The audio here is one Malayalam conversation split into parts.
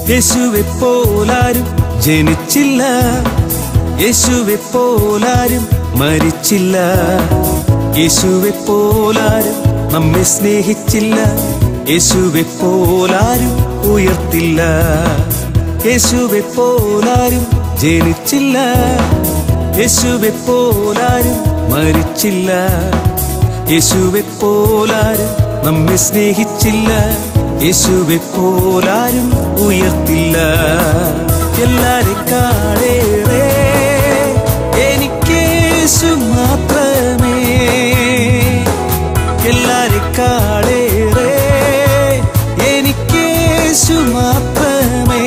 യേശുവെ പോലാരും ജനിച്ചില്ല യേശുവെ പോലാരും മരിച്ചില്ല യേശുവെ പോലാരും നമ്മെ സ്നേഹിച്ചില്ല യേശുവെ പോലാരും ഉയർത്തില്ല യേശുവെ പോലാരും ജനിച്ചില്ല യേശുവെ പോലാരും മരിച്ചില്ല യേശുവെ പോലാരും നമ്മെ സ്നേഹിച്ചില്ല യേശുവെ പോലാരും ഉയർത്തില്ല എല്ലാരെക്കാളേറെ എനിക്കേശു മാത്രമേ എല്ലാരെക്കാളേറെ എനിക്കേശു മാത്രമേ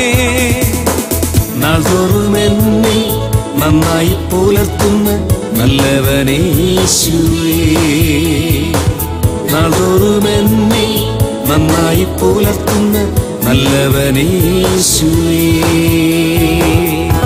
നാൾതോറും എന്നെ നന്നായി പുലർത്തുന്ന നല്ലവനേശുവേ നാൾതോറും എന്നെ നന്നായി പുലർത്തുന്ന നല്ലവനേശുവേ